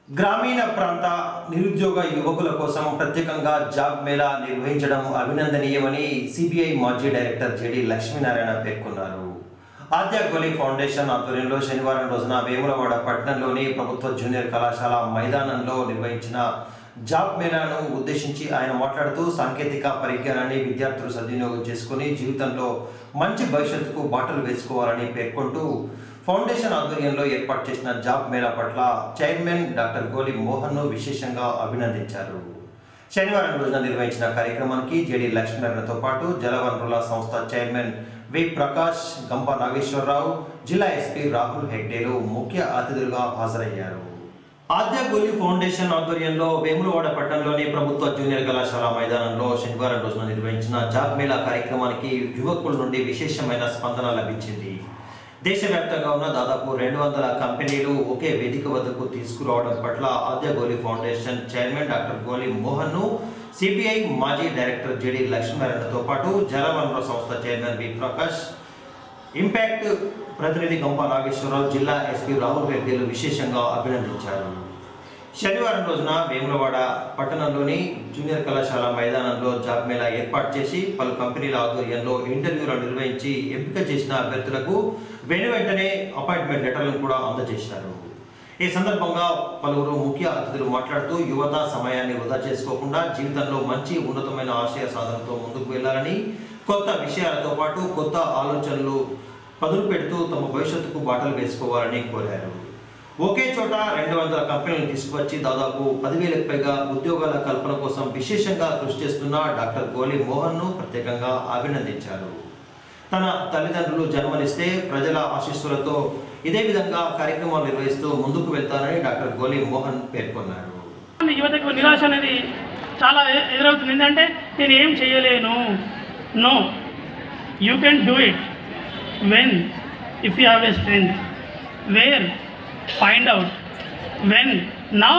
గ్రామీణ ప్రాంత నిరుద్యోగ యువకుల కోసం ప్రత్యేకంగా జాబ్ మేళా నిర్వహించడం అభినందనీయమని సిబిఐ మాజీ డైరెక్టర్ జెడి లక్ష్మీనారాయణ పేర్కొన్నారు ఆద్య గొలి ఫౌండేషన్ ఆధ్వర్యంలో శనివారం రోజున వేములవాడ పట్టణంలోని ప్రభుత్వ జూనియర్ కళాశాల మైదానంలో నిర్వహించిన జాబ్ మేళాను ఉద్దేశించి ఆయన మాట్లాడుతూ సాంకేతిక పరిజ్ఞానాన్ని విద్యార్థులు సద్వినియోగం చేసుకుని జీవితంలో మంచి భవిష్యత్తుకు బాటలు వేసుకోవాలని పేర్కొంటూ ఫౌండేషన్ ఆధ్వర్యంలో ఏర్పాటు చేసిన జాబ్ మేళా పట్ల చైర్మన్ డాక్టర్ గోలి మోహన్ను విశేషంగా అభినందించారు శనివారం రోజున నిర్వహించిన కార్యక్రమానికి జేడి లక్ష్మీనారాయణతో పాటు జలవనరుల సంస్థ చైర్మన్ వి ప్రకాష్ గంప నాగేశ్వరరావు జిల్లా ఎస్పీ రాహుల్ హెగ్డేలు ముఖ్య అతిథులుగా హాజరయ్యారు ఆద్య గోలి ఫౌండేషన్ ఆధ్వర్యంలో వేములవాడ పట్టణంలోని ప్రభుత్వ జూనియర్ కళాశాల మైదానంలో శనివారం రోజున నిర్వహించిన జాబ్ మేళా కార్యక్రమానికి యువకుల నుండి విశేషమైన స్పందన లభించింది దేశవ్యాప్తంగా ఉన్న దాదాపు రెండు వందల కంపెనీలు ఒకే వేదిక వద్దకు తీసుకురావడం పట్ల ఆద్య గోలి ఫౌండేషన్ చైర్మన్ డాక్టర్ గోలి మోహన్ను సిబిఐ మాజీ డైరెక్టర్ జెడి లక్ష్మీనారాయణతో పాటు జలవనరుల సంస్థ చైర్మన్ వి ప్రకాష్ ఇంపాక్ట్ ప్రతినిధి గంప నాగేశ్వరరావు జిల్లా ఎస్పీ రాహుల్ రెడ్డిలు విశేషంగా అభినందించారు శనివారం రోజున వేములవాడ పట్టణంలోని జూనియర్ కళాశాల మైదానంలో జాబ్ మేళా ఏర్పాటు చేసి పలు కంపెనీల ఆధ్వర్యంలో ఇంటర్వ్యూలు నిర్వహించి ఎంపిక చేసిన అభ్యర్థులకు వెను వెంటనే అపాయింట్మెంట్ లెటర్లను కూడా అందజేశారు ఈ సందర్భంగా పలువురు ముఖ్య అతిథులు మాట్లాడుతూ యువత సమయాన్ని వృధా చేసుకోకుండా జీవితంలో మంచి ఉన్నతమైన ఆశయ సాధనతో ముందుకు వెళ్లాలని కొత్త విషయాలతో పాటు కొత్త ఆలోచనలు పదులు పెడుతూ తమ భవిష్యత్తుకు బాటలు వేసుకోవాలని కోరారు ఒకే చోట రెండు వందల కంపెనీలు తీసుకువచ్చి దాదాపు పదివేలకు పైగా ఉద్యోగాల కల్పన కోసం విశేషంగా కృషి చేస్తున్న డాక్టర్ గోలి మోహన్ను ప్రత్యేకంగా అభినందించారు తన తల్లిదండ్రులు జన్మనిస్తే ప్రజల ఆశీస్సులతో ఇదే విధంగా కార్యక్రమాలు నిర్వహిస్తూ ముందుకు వెళ్తానని డాక్టర్ గోలి మోహన్ పేర్కొన్నారు యువతకు నిరాశ అనేది చాలా ఎ- ఎదురవుతుంది ఏంటంటే నేను ఏం చేయలేను no you can do it when if you have a strength where find out when now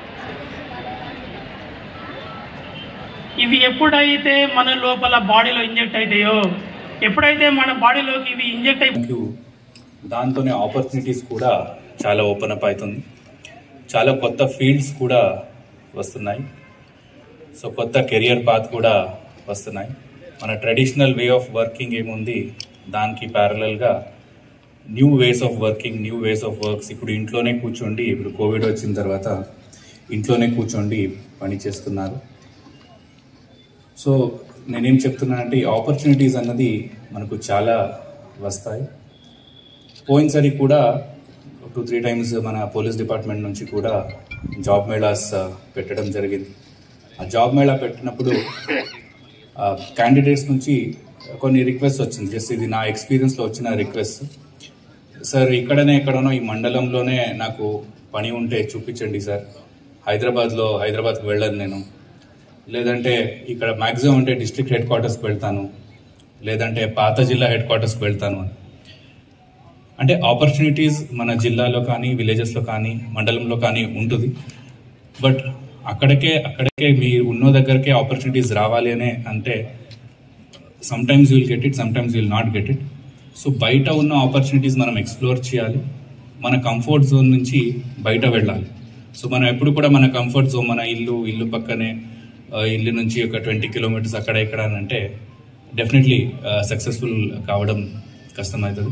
ఇవి ఎప్పుడైతే మన లోపల బాడీలో ఇంజెక్ట్ అవుతాయో ఎప్పుడైతే మన బాడీలోకి ఇవి ఇంజెక్ట్ అయి మనకు దాంతోనే ఆపర్చునిటీస్ కూడా చాలా ఓపెన్ అప్ అవుతుంది చాలా కొత్త ఫీల్డ్స్ కూడా వస్తున్నాయి సో కొత్త కెరియర్ పాత్ కూడా వస్తున్నాయి మన ట్రెడిషనల్ వే ఆఫ్ వర్కింగ్ ఏముంది దానికి ప్యారలల్గా new ways of working new ways of works ఇప్పుడు ఇంట్లోనే కూర్చోండి ఇప్పుడు కోవిడ్ వచ్చిన తర్వాత ఇంట్లోనే కూర్చోండి పని చేస్తున్నారు సో నేనేం చెప్తున్నానంటే ఈ ఆపర్చునిటీస్ అన్నది మనకు చాలా వస్తాయి పోయినసారి కూడా టూ త్రీ టైమ్స్ మన పోలీస్ డిపార్ట్మెంట్ నుంచి కూడా జాబ్ మేళాస్ ఆ, పెట్టడం జరిగింది ఆ జాబ్ మేళా పెట్టినప్పుడు క్యాండిడేట్స్ నుంచి కొన్ని రిక్వెస్ట్ వచ్చింది జస్ట్ ఇది నా ఎక్స్పీరియన్స్లో వచ్చిన రిక్వెస్ట్ సార్ ఇక్కడనే ఎక్కడనో ఈ మండలంలోనే నాకు పని ఉంటే చూపించండి సార్ హైదరాబాద్లో హైదరాబాద్కి వెళ్ళను నేను లేదంటే ఇక్కడ మ్యాక్సిమం అంటే డిస్ట్రిక్ట్ హెడ్ క్వార్టర్స్కి వెళ్తాను లేదంటే పాత జిల్లా హెడ్ క్వార్టర్స్కి వెళ్తాను అని అంటే ఆపర్చునిటీస్ మన జిల్లాలో కానీ విలేజెస్లో కానీ మండలంలో కానీ ఉంటుంది బట్ అక్కడికే అక్కడికే మీరు ఉన్న దగ్గరకే ఆపర్చునిటీస్ రావాలి అనే అంటే sometimes will get it sometimes will not get it so బయట ఉన్న ఆపర్చునిటీస్ మనం ఎక్స్ప్లోర్ చేయాలి మన కంఫర్ట్ జోన్ నుంచి బయట వెళ్ళాలి సో మనం ఎప్పుడు కూడా మన కంఫర్ట్ జోన్ మన ఇల్లు ఇల్లు పక్కనే ఆ, ఇల్లు నుంచి ఒక ట్వంటీ కిలోమీటర్స్ అక్కడ ఇక్కడ అని అంటే డెఫినెట్లీ సక్సెస్ఫుల్ కావడం కష్టమవుతుంది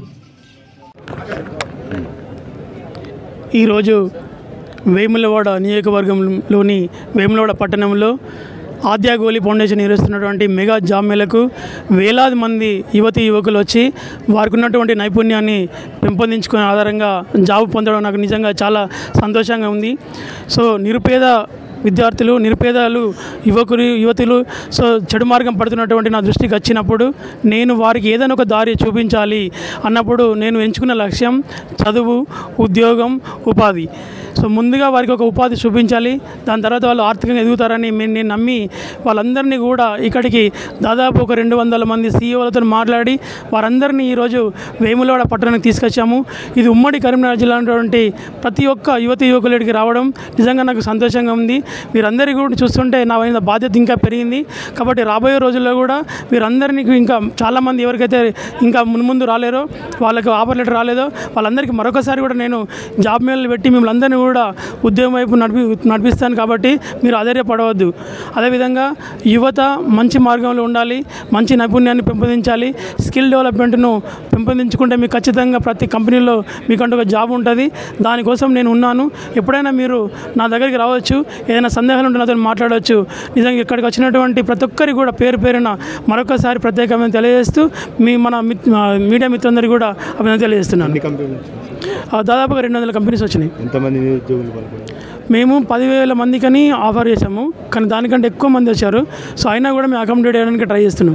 ఈరోజు వేములవాడ నియోజకవర్గంలోని వేములవాడ పట్టణంలో ఆద్యాగోలి ఫౌండేషన్ నిర్వహిస్తున్నటువంటి మెగా జాబ్ మేళకు వేలాది మంది యువతి యువకులు వచ్చి వారికి ఉన్నటువంటి నైపుణ్యాన్ని పెంపొందించుకునే ఆధారంగా జాబ్ పొందడం నాకు నిజంగా చాలా సంతోషంగా ఉంది సో నిరుపేద విద్యార్థులు నిరుపేదలు యువకులు యువతులు సో చెడు మార్గం పడుతున్నటువంటి నా దృష్టికి వచ్చినప్పుడు నేను వారికి ఏదైనా ఒక దారి చూపించాలి అన్నప్పుడు నేను ఎంచుకున్న లక్ష్యం చదువు ఉద్యోగం ఉపాధి సో ముందుగా వారికి ఒక ఉపాధి చూపించాలి దాని తర్వాత వాళ్ళు ఆర్థికంగా ఎదుగుతారని మే- నేను నమ్మి వాళ్ళందరినీ కూడా ఇక్కడికి దాదాపు ఒక రెండు వందల మంది సీఈఓలతో మాట్లాడి వారందరినీ ఈరోజు వేములవాడ పట్టణానికి తీసుకొచ్చాము ఇది ఉమ్మడి కరీంనగర్ జిల్లా ఉన్నటువంటి ప్రతి ఒక్క యువతి యువకులకి రావడం నిజంగా నాకు సంతోషంగా ఉంది వీరందరికీ కూడా చూస్తుంటే నా మీద బాధ్యత ఇంకా పెరిగింది కాబట్టి రాబోయే రోజుల్లో కూడా వీరందరినీ ఇంకా చాలామంది ఎవరికైతే ఇంకా మున్ముందు రాలేరో వాళ్ళకి ఆఫర్ లెటర్ రాలేదో వాళ్ళందరికీ మరొకసారి కూడా నేను జాబ్ మేళలు పెట్టి మిమ్మల్ని అందరినీ కూడా ఉద్యోగం వైపు నడిపి నడిపిస్తాను కాబట్టి మీరు ఆశ్చర్యపడవద్దు అదేవిధంగా యువత మంచి మార్గంలో ఉండాలి మంచి నైపుణ్యాన్ని పెంపొందించాలి స్కిల్ డెవలప్మెంట్ను పెంపొందించుకుంటే మీకు ఖచ్చితంగా ప్రతి కంపెనీలో మీకంటూ ఒక జాబ్ ఉంటుంది దానికోసం నేను ఉన్నాను ఎప్పుడైనా మీరు నా దగ్గరికి రావచ్చు ఏదైనా సందేహాలు ఉంటే నాతో మాట్లాడవచ్చు నిజంగా ఇక్కడికి వచ్చినటువంటి ప్రతి ఒక్కరికి కూడా పేరు పేరున మరొకసారి ప్రత్యేకమైన తెలియజేస్తూ మీ మన మిత్- ఆ, మీడియా మిత్రులందరికీ కూడా అభినందన తెలియజేస్తున్నాను అన్ని కంపెనీలు వచ్చినాయి. ఆ, దాదాపుగా రెండు వందల కంపెనీస్ వచ్చినాయి ఎంతమంది నిరుద్యోగులు పాల్గొన్నారు మేము పదివేల మందికని ఆఫర్ చేసాము కానీ దానికంటే ఎక్కువ మంది వచ్చారు సో అయినా కూడా మేము అకామిడేట్ చేయడానికి ట్రై చేస్తున్నాం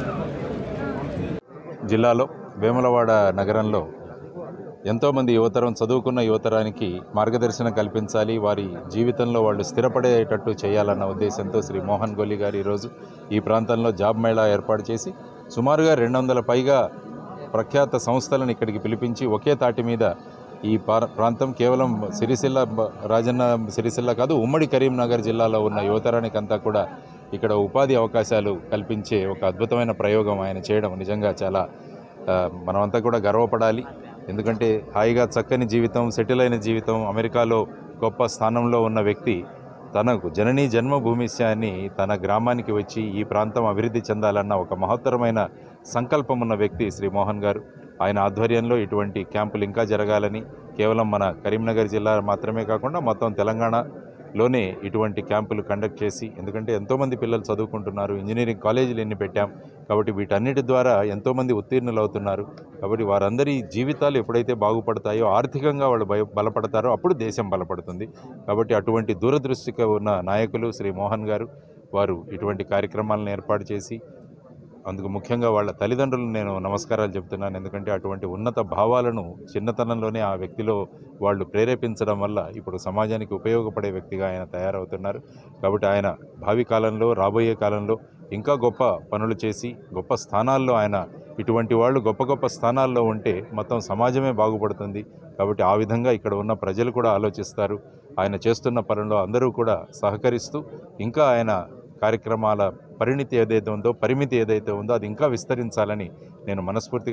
జిల్లాలో వేములవాడ నగరంలో ఎంతోమంది యువతరం చదువుకున్న యువతరానికి మార్గదర్శనం కల్పించాలి వారి జీవితంలో వాళ్ళు స్థిరపడేటట్టు చేయాలన్న ఉద్దేశంతో శ్రీ మోహన్ గోలి గారు ఈరోజు ఈ ప్రాంతంలో జాబ్ మేళా ఏర్పాటు చేసి సుమారుగా రెండు వందల పైగా ప్రఖ్యాత సంస్థలను ఇక్కడికి పిలిపించి ఒకే తాటి మీద ఈ పా- ప్రాంతం కేవలం సిరిసిల్ల బ- రాజన్న సిరిసిల్ల కాదు ఉమ్మడి కరీంనగర్ జిల్లాలో ఉన్న యువతరానికి అంతా కూడా ఇక్కడ ఉపాధి అవకాశాలు కల్పించే ఒక అద్భుతమైన ప్రయోగం ఆయన చేయడం నిజంగా చాలా ఆ, మనమంతా కూడా గర్వపడాలి ఎందుకంటే హాయిగా చక్కని జీవితం సెటిల్ అయిన జీవితం అమెరికాలో గొప్ప స్థానంలో ఉన్న వ్యక్తి తనకు జననీ జన్మభూమిస్య అని తన గ్రామానికి వచ్చి ఈ ప్రాంతం అభివృద్ధి చెందాలన్న ఒక మహత్తరమైన సంకల్పం ఉన్న వ్యక్తి శ్రీ మోహన్ గారు ఆయన ఆధ్వర్యంలో ఇటువంటి క్యాంపులు ఇంకా జరగాలని కేవలం మన కరీంనగర్ జిల్లా మాత్రమే కాకుండా మొత్తం తెలంగాణలోనే ఇటువంటి క్యాంపులు కండక్ట్ చేసి ఎందుకంటే ఎంతోమంది పిల్లలు చదువుకుంటున్నారు ఇంజనీరింగ్ కాలేజీలు ఎన్ని పెట్టాం కాబట్టి వీటన్నిటి ద్వారా ఎంతోమంది ఉత్తీర్ణులు అవుతున్నారు కాబట్టి వారందరి జీవితాలు ఎప్పుడైతే బాగుపడతాయో ఆర్థికంగా వాళ్ళు భయ బలపడతారో అప్పుడు దేశం బలపడుతుంది కాబట్టి అటువంటి దూరదృష్టిగా ఉన్న నాయకులు శ్రీ మోహన్ గారు వారు ఇటువంటి కార్యక్రమాలను ఏర్పాటు చేసి అందుకు ముఖ్యంగా వాళ్ళ తల్లిదండ్రులు నేను నమస్కారాలు చెప్తున్నాను ఎందుకంటే అటువంటి ఉన్నత భావాలను చిన్నతనంలోనే ఆ వ్యక్తిలో వాళ్ళు ప్రేరేపించడం వల్ల ఇప్పుడు సమాజానికి ఉపయోగపడే వ్యక్తిగా ఆయన తయారవుతున్నారు కాబట్టి ఆయన భావి కాలంలో రాబోయే కాలంలో ఇంకా గొప్ప పనులు చేసి గొప్ప స్థానాల్లో ఆయన ఇటువంటి వాళ్ళు గొప్ప గొప్ప స్థానాల్లో ఉంటే మొత్తం సమాజమే బాగుపడుతుంది కాబట్టి ఆ విధంగా ఇక్కడ ఉన్న ప్రజలు కూడా ఆలోచిస్తారు ఆయన చేస్తున్న పనుల్లో అందరూ కూడా సహకరిస్తూ ఇంకా ఆయన కార్యక్రమాల పరిణితి ఏదైతే ఉందో పరిమితి ఏదైతే ఉందో అది ఇంకా విస్తరించాలని నేను మనస్ఫూర్తిగా